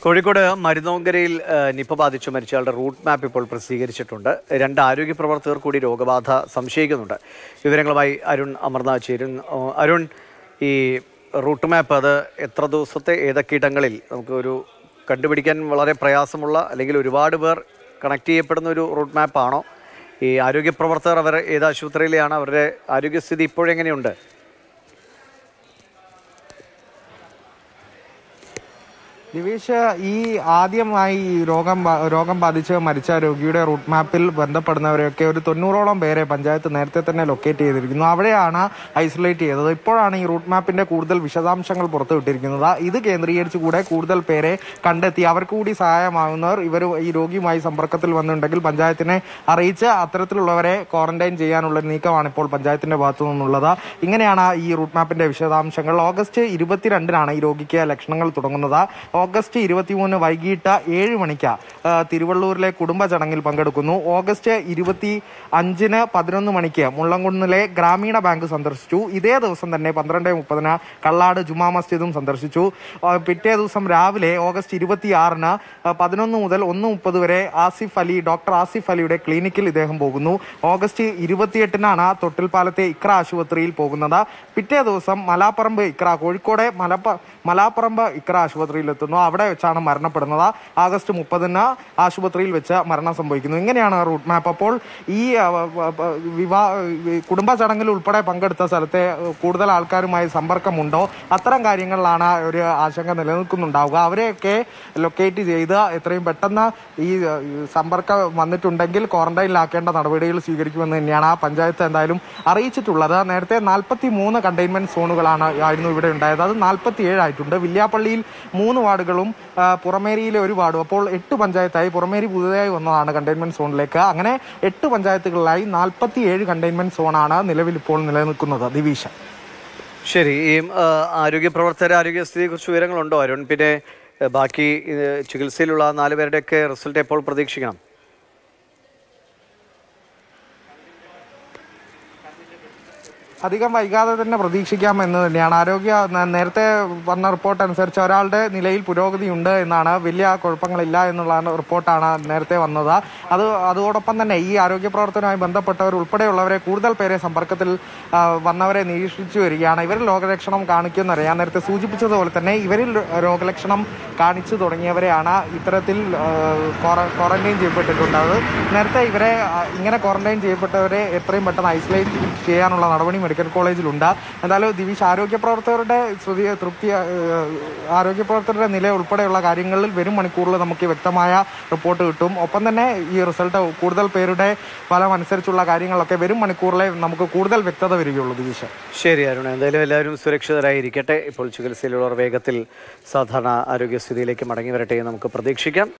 കോഴിക്കോട് മരുന്നോങ്കരയിൽ ആ, നിപ ബാധിച്ചു മരിച്ചയാളുടെ റൂട്ട് മാപ്പ് ഇപ്പോൾ പ്രസിദ്ധീകരിച്ചിട്ടുണ്ട് രണ്ട് ആരോഗ്യ പ്രവർത്തകർ കൂടി രോഗബാധ സംശയിക്കുന്നുണ്ട് വിവരങ്ങളുമായി അരുൺ അമർനാഥ് ചേരും ആ, അരുൺ ഈ റൂട്ട് മാപ്പ് അത് എത്ര ദിവസത്തെ ഏതൊക്കെ ഇടങ്ങളിൽ നമുക്ക് ഒരു കണ്ടുപിടിക്കാൻ വളരെ പ്രയാസമുള്ള അല്ലെങ്കിൽ ഒരുപാട് പേർ കണക്ട് ചെയ്യപ്പെടുന്ന ഒരു റൂട്ട് മാപ്പാണോ ഈ ആരോഗ്യ പ്രവർത്തകർ അവർ ഏത് ആശുപത്രിയിലെയാണ് അവരുടെ ആരോഗ്യസ്ഥിതി ഇപ്പോഴെങ്ങനെയുണ്ട് ദിവേഷ് ഈ ആദ്യമായി ഈ രോഗം ബാ- രോഗം ബാധിച്ച് മരിച്ച രോഗിയുടെ റൂട്ട് മാപ്പിൽ ബന്ധപ്പെടുന്നവരെയൊക്കെ ഒരു തൊണ്ണൂറോളം പേരെ പഞ്ചായത്ത് നേരത്തെ തന്നെ ലൊക്കേറ്റ് ചെയ്തിരിക്കുന്നു അവിടെയാണ് ഐസൊലേറ്റ് ചെയ്തത് ഇപ്പോഴാണ് ഈ റൂട്ട് മാപ്പിന്റെ കൂടുതൽ വിശദാംശങ്ങൾ പുറത്തുവിട്ടിരിക്കുന്നത് ഇത് കേന്ദ്രീകരിച്ച് കൂടെ കൂടുതൽ പേരെ കണ്ടെത്തി അവർക്ക് കൂടി സഹായമാകുന്നവർ ഇവർ ഈ രോഗിയുമായി സമ്പർക്കത്തിൽ വന്നിട്ടുണ്ടെങ്കിൽ പഞ്ചായത്തിനെ അറിയിച്ച് അത്തരത്തിലുള്ളവരെ ക്വാറന്റൈൻ ചെയ്യാനുള്ള നീക്കമാണ് ഇപ്പോൾ പഞ്ചായത്തിന്റെ ഭാഗത്തു നിന്നുള്ളത് ഇങ്ങനെയാണ് ഈ റൂട്ട് മാപ്പിന്റെ വിശദാംശങ്ങൾ ഓഗസ്റ്റ് ഇരുപത്തിരണ്ടിനാണ് ഈ രോഗിക്ക് ലക്ഷണങ്ങൾ തുടങ്ങുന്നത് ഓഗസ്റ്റ് ഇരുപത്തിമൂന്ന് വൈകിട്ട് ഏഴ് മണിക്ക് ആ, തിരുവള്ളൂരിലെ കുടുംബ ചടങ്ങിൽ പങ്കെടുക്കുന്നു ഓഗസ്റ്റ് ഇരുപത്തി അഞ്ചിന് പതിനൊന്ന് മണിക്ക് മുള്ളംകുന്നിലെ ഗ്രാമീണ ബാങ്ക് സന്ദർശിച്ചു ഇതേ ദിവസം തന്നെ പന്ത്രണ്ട് മുപ്പതിന് കള്ളാട് ജുമാ മസ്ജിദും സന്ദർശിച്ചു ആ, പിറ്റേ ദിവസം രാവിലെ ഓഗസ്റ്റ് ഇരുപത്തി ആറിന് പതിനൊന്ന് മുതൽ ഒന്ന് മുപ്പത് വരെ ആസിഫ് അലി ഡോക്ടർ ആസിഫ് അലിയുടെ ക്ലിനിക്കിൽ ഇദ്ദേഹം പോകുന്നു ഓഗസ്റ്റ് ഇരുപത്തിയെട്ടിനാണ് തൊട്ടിൽപ്പാലത്തെ ഇക്ര ആശുപത്രിയിൽ പോകുന്നത് പിറ്റേ ദിവസം മലാപ്പറമ്പ് ഇക്ര കോഴിക്കോട് മലപ്പ മലാപ്പറമ്പ് ഇക്ര ആശുപത്രിയിൽ എത്തുന്നു അവിടെ വെച്ചാണ് മരണപ്പെടുന്നത് ആഗസ്റ്റ് മുപ്പതിന് ആശുപത്രിയിൽ വെച്ച് മരണം സംഭവിക്കുന്നു ഇങ്ങനെയാണ് റൂട്ട് മാപ്പ് അപ്പോൾ ഈ ആ, വ- വ- വിവാ ഈ കുടുംബ ചടങ്ങിൽ ഉൾപ്പെടെ പങ്കെടുത്ത സ്ഥലത്തെ ഏഹ്, കൂടുതൽ ആൾക്കാരുമായി സമ്പർക്കമുണ്ടോ അത്തരം കാര്യങ്ങളിലാണ് ഒരു ആശങ്ക നിലനിൽക്കുന്നുണ്ടാവുക അവരെയൊക്കെ ലൊക്കേറ്റ് ചെയ്ത് എത്രയും പെട്ടെന്ന് ഈ ഏഹ്, ഈ സമ്പർക്കം വന്നിട്ടുണ്ടെങ്കിൽ ക്വാറന്റൈനിലാക്കേണ്ട നടപടികൾ സ്വീകരിക്കുമെന്ന് തന്നെയാണ് ആ പഞ്ചായത്ത് എന്തായാലും അറിയിച്ചിട്ടുള്ളത് നേരത്തെ നാൽപ്പത്തി മൂന്ന് കണ്ടെയ്ൻമെന്റ് സോണുകളാണ് ആയിരുന്നു ഇവിടെ ഉണ്ടായത് അത് നാൽപ്പത്തി ഏഴായിട്ടുണ്ട് വില്യാപ്പള്ളിയിൽ മൂന്ന് വാർഡുകളും ആ, പുറമേരിയിലെ ഒരു വാർഡും അപ്പോൾ എട്ട് പഞ്ചായത്തായി പുറമേരി പുതുതായി വന്നതാണ് കണ്ടെയ്ൻമെന്റ് സോണിലേക്ക് അങ്ങനെ എട്ട് പഞ്ചായത്തുകളിലായി നാൽപ്പത്തി ഏഴ് കണ്ടെയ്ൻമെന്റ് സോണാണ് നിലവിൽ ഇപ്പോൾ നിലനിൽക്കുന്നത് ദിവീഷ ശരി ഈ ആ, ആരോഗ്യ പ്രവർത്തകരുടെ ആരോഗ്യസ്ഥിതിയെ കുറിച്ച് വിവരങ്ങളുണ്ടോ അരുൺ പിന്നെ ആ, ബാക്കി ഇത് ചികിത്സയിലുള്ള നാല് പേരുടെയൊക്കെ റിസൾട്ട് എപ്പോൾ പ്രതീക്ഷിക്കണം അധികം വൈകാതെ തന്നെ പ്രതീക്ഷിക്കാം എന്ന് തന്നെയാണ് ആരോഗ്യ ന- നേരത്തെ വന്ന റിപ്പോർട്ട് അനുസരിച്ച് ഒരാളുടെ നിലയിൽ പുരോഗതിയുണ്ട് എന്നാണ് വലിയ കുഴപ്പങ്ങളില്ല എന്നുള്ള റിപ്പോർട്ടാണ് നേരത്തെ വന്നത് അത് അതോടൊപ്പം തന്നെ ഈ ആരോഗ്യ പ്രവർത്തനവുമായി ബന്ധപ്പെട്ടവർ ഉൾപ്പെടെയുള്ളവരെ കൂടുതൽ പേരെ സമ്പർക്കത്തിൽ ആ, വന്നവരെ നിരീക്ഷിച്ചു വരികയാണ് ഇവരിൽ രോഗലക്ഷണം കാണിക്കുന്നറിയാം നേരത്തെ സൂചിപ്പിച്ചതുപോലെ തന്നെ ഇവരിൽ രോഗലക്ഷണം കാണിച്ചു തുടങ്ങിയവരെയാണ് ഇത്തരത്തിൽ ആ, ക്വാറ- ക്വാറന്റൈൻ ചെയ്യപ്പെട്ടിട്ടുണ്ട് അത് നേരത്തെ ഇവരെ ആ, ഇങ്ങനെ ക്വാറന്റൈൻ ചെയ്യപ്പെട്ടവരെ എത്രയും പെട്ടെന്ന് ഐസൊലേറ്റ് ചെയ്യാനുള്ള നടപടി മെഡിക്കൽ കോളേജിലുണ്ട് എന്തായാലും ദിവിഷ് ആരോഗ്യ പ്രവർത്തകരുടെ ശ്രുതി തൃപ്തി ആ, ആരോഗ്യ പ്രവർത്തകരുടെ നില ഉൾപ്പെടെയുള്ള കാര്യങ്ങളിൽ വരും മണിക്കൂറിൽ നമുക്ക് വ്യക്തമായ റിപ്പോർട്ട് കിട്ടും ഒപ്പം തന്നെ ഈ റിസൾട്ട് കൂടുതൽ പേരുടെ ഫലം അനുസരിച്ചുള്ള കാര്യങ്ങളൊക്കെ വരും മണിക്കൂറിലെ നമുക്ക് കൂടുതൽ വ്യക്തത വരികയുള്ളൂ ദിവിഷ് ശരി അരുൺ എന്തായാലും എല്ലാവരും സുരക്ഷിതരായിരിക്കട്ടെ ഇപ്പോൾ ചികിത്സയിലുള്ളവർ വേഗത്തിൽ സാധാരണ ആരോഗ്യസ്ഥിതിയിലേക്ക് മടങ്ങി വരട്ടെ എന്ന് നമുക്ക് പ്രതീക്ഷിക്കാം